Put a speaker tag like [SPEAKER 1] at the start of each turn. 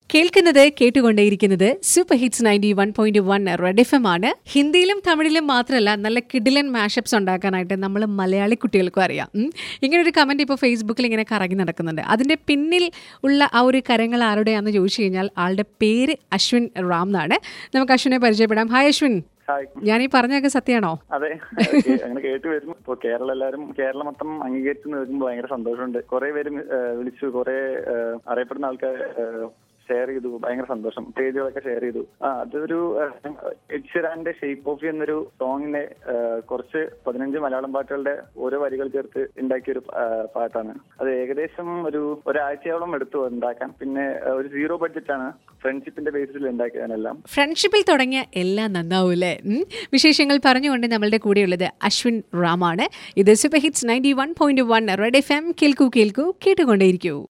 [SPEAKER 1] കേൾക്കുന്നത് കേട്ടുകൊണ്ടേയിരിക്കുന്നത് super hits ninety one point one red F M ആണ് ഹിന്ദിയിലും തമിഴിലും മാത്രമല്ല നല്ല കിഡിലൻ മാഷപ്സ് ഉണ്ടാക്കാനായിട്ട് നമ്മൾ മലയാളി കുട്ടികൾക്കും അറിയാം ഉം. ഇങ്ങനെ ഒരു കമന്റ് ഇപ്പോൾ ഫേസ്ബുക്കിൽ ഇങ്ങനെ കറങ്ങി നടക്കുന്നുണ്ട് അതിന്റെ പിന്നിൽ ഉള്ള ആ ഒരു കരങ്ങൾ ആരുടെയാണെന്ന് ചോദിച്ചു കഴിഞ്ഞാൽ ആളുടെ പേര് അശ്വിൻ റാം എന്നാണ് നമുക്ക് അശ്വിനെ പരിചയപ്പെടാം ഹായ് അശ്വിൻ
[SPEAKER 2] ഹായ്
[SPEAKER 1] ഞാൻ ഈ പറഞ്ഞൊക്കെ സത്യമാണോ
[SPEAKER 2] അതെ കേ- അങ്ങനെ കേട്ട് വരുന്നു ഇപ്പൊ കേരളം എല്ലാവരും കേരളം മൊത്തം അംഗീകരിച്ച് നിൽക്കുമ്പോൾ ഭയങ്കര സന്തോഷമുണ്ട് കുറെ പേര് മി- ഏഹ് വിളിച്ചു കുറെ ഏഹ് അറിയപ്പെടുന്ന ആൾക്കാർ ഷെയർ ചെയ്തു ഭയങ്കര സന്തോഷം പേജുകളൊക്കെ ഷെയർ ചെയ്തു ആ അതൊരു എഡ്ഷിറാന്റെ ഷേപ്പ് ഓഫ് എന്നൊരു സോങ്ങിനെ കുറച്ച് പതിനഞ്ച് മലയാളം പാട്ടുകളുടെ ഓരോ വരികൾ ചേർത്ത് ഉണ്ടാക്കിയ ഒരു പാട്ടാണ് അത് ഏകദേശം ഒരു ഒരാഴ്ചയോളം എടുത്തു ഉണ്ടാക്കാൻ പിന്നെ ഏഹ്, ഒരു സീറോ ബഡ്ജറ്റ് ആണ് ഫ്രണ്ട്ഷിപ്പിന്റെ ബേസിൽ ഉണ്ടാക്കിയതിനെല്ലാം
[SPEAKER 1] ഫ്രണ്ട്ഷിപ്പിൽ തുടങ്ങിയ എല്ലാം നന്നാവൂലേ ഉം. വിശേഷങ്ങൾ പറഞ്ഞുകൊണ്ട് നമ്മളുടെ കൂടെയുള്ളത് അശ്വിൻ റാമാണ് ഇത് super hits ninety one point one red F M കേൾക്കൂ കേൾക്കൂ കേട്ടുകൊണ്ടേയിരിക്കൂ